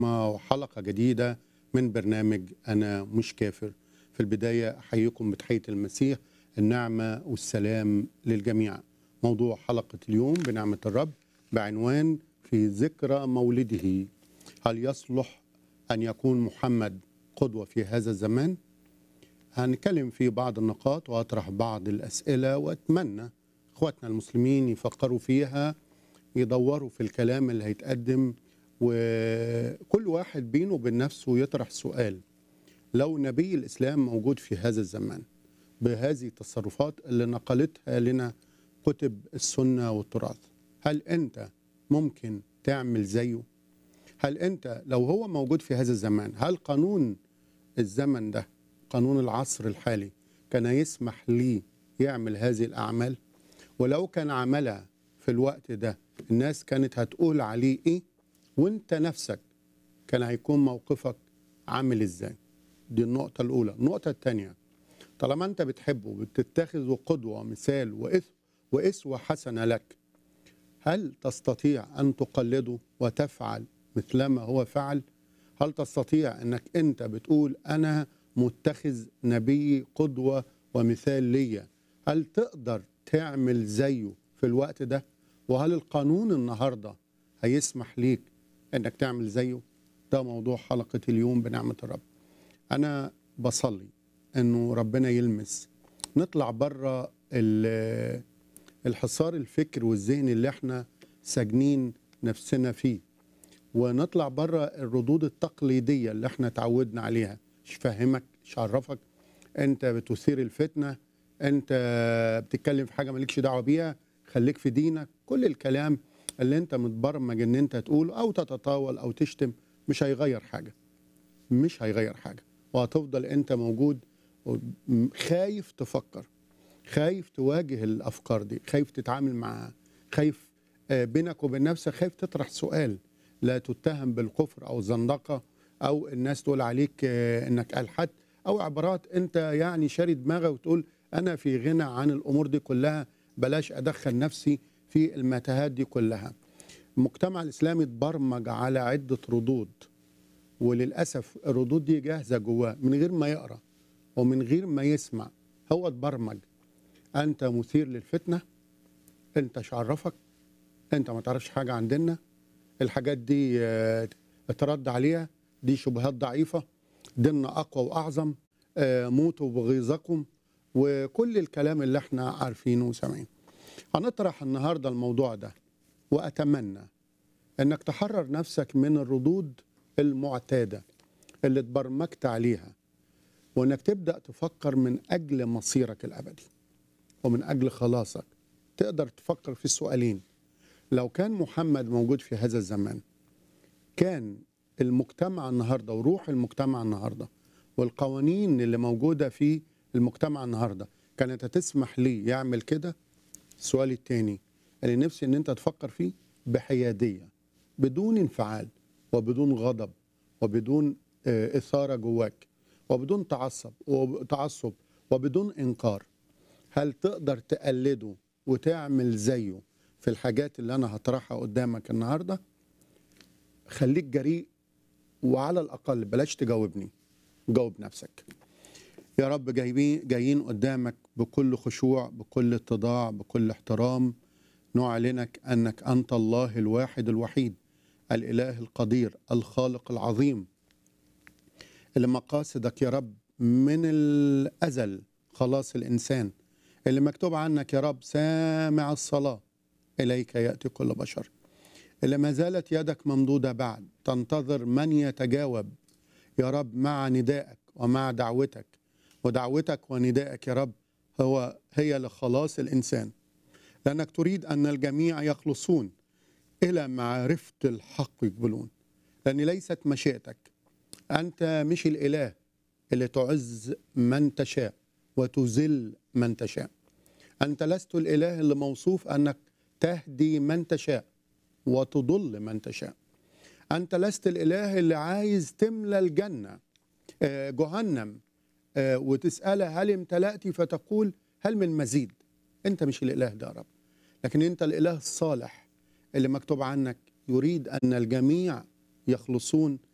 وحلقة جديدة من برنامج أنا مش كافر في البداية أحييكم بتحية المسيح النعمة والسلام للجميع موضوع حلقة اليوم بنعمة الرب بعنوان في ذكرى مولده هل يصلح أن يكون محمد قدوة في هذا الزمان؟ هنتكلم في بعض النقاط وأطرح بعض الأسئلة وأتمنى إخواتنا المسلمين يفكروا فيها يدوروا في الكلام اللي هيتقدم وكل واحد بينه وبين نفسه يطرح سؤال لو نبي الإسلام موجود في هذا الزمان بهذه التصرفات اللي نقلتها لنا كتب السنة والتراث هل أنت ممكن تعمل زيه؟ هل أنت لو هو موجود في هذا الزمان هل قانون الزمن ده قانون العصر الحالي كان يسمح لي يعمل هذه الأعمال؟ ولو كان عملها في الوقت ده الناس كانت هتقول عليه إيه؟ وانت نفسك كان هيكون موقفك عامل ازاي دي النقطة الأولى النقطة الثانية طالما أنت بتحبه بتتخذه قدوة ومثال وإث وإسوة حسنة لك هل تستطيع أن تقلده وتفعل مثلما هو فعل هل تستطيع أنك أنت بتقول أنا متخذ نبي قدوة ومثال ليا هل تقدر تعمل زيه في الوقت ده وهل القانون النهارده هيسمح ليك انك تعمل زيه ده موضوع حلقه اليوم بنعمه الرب انا بصلي انه ربنا يلمس نطلع بره الحصار الفكر والذهني اللي احنا ساجنين نفسنا فيه ونطلع بره الردود التقليديه اللي احنا تعودنا عليها مش فاهمك مش عرفك انت بتثير الفتنه انت بتتكلم في حاجه مالكش دعوه بيها خليك في دينك كل الكلام اللي انت متبرمج ان انت تقوله او تتطاول او تشتم مش هيغير حاجه مش هيغير حاجه وهتفضل انت موجود خايف تفكر خايف تواجه الافكار دي خايف تتعامل معاها خايف بينك وبين نفسك خايف تطرح سؤال لا تتهم بالكفر او الزندقه او الناس تقول عليك انك الحد او عبارات انت يعني شاري دماغك وتقول انا في غنى عن الامور دي كلها بلاش ادخل نفسي في المتاهات دي كلها المجتمع الاسلامي اتبرمج على عده ردود وللاسف الردود دي جاهزه جواه من غير ما يقرا ومن غير ما يسمع هو اتبرمج انت مثير للفتنه انت مش عرفك انت ما تعرفش حاجه عن ديننا الحاجات دي اترد عليها دي شبهات ضعيفه ديننا اقوى واعظم موتوا بغيظكم وكل الكلام اللي احنا عارفينه وسامعينه هنطرح النهارده الموضوع ده واتمنى انك تحرر نفسك من الردود المعتاده اللي اتبرمجت عليها وانك تبدا تفكر من اجل مصيرك الابدي ومن اجل خلاصك تقدر تفكر في السؤالين لو كان محمد موجود في هذا الزمان كان المجتمع النهارده وروح المجتمع النهارده والقوانين اللي موجوده في المجتمع النهارده كانت هتسمح ليه يعمل كده السؤال الثاني اللي نفسي ان انت تفكر فيه بحياديه بدون انفعال وبدون غضب وبدون اثاره جواك وبدون تعصب وتعصب وبدون انكار هل تقدر تقلده وتعمل زيه في الحاجات اللي انا هطرحها قدامك النهارده خليك جريء وعلى الاقل بلاش تجاوبني جاوب نفسك يا رب جايبين جايين قدامك بكل خشوع بكل اتضاع بكل احترام نعلنك انك انت الله الواحد الوحيد الاله القدير الخالق العظيم اللي مقاصدك يا رب من الازل خلاص الانسان اللي مكتوب عنك يا رب سامع الصلاه اليك ياتي كل بشر اللي ما زالت يدك ممدوده بعد تنتظر من يتجاوب يا رب مع ندائك ومع دعوتك ودعوتك وندائك يا رب هو هي لخلاص الانسان لانك تريد ان الجميع يخلصون الى معرفه الحق يقبلون لان ليست مشيئتك انت مش الاله اللي تعز من تشاء وتذل من تشاء انت لست الاله اللي موصوف انك تهدي من تشاء وتضل من تشاء انت لست الاله اللي عايز تملى الجنه جهنم وتسألها هل امتلأت فتقول هل من مزيد انت مش الاله ده يا رب لكن انت الاله الصالح اللي مكتوب عنك يريد ان الجميع يخلصون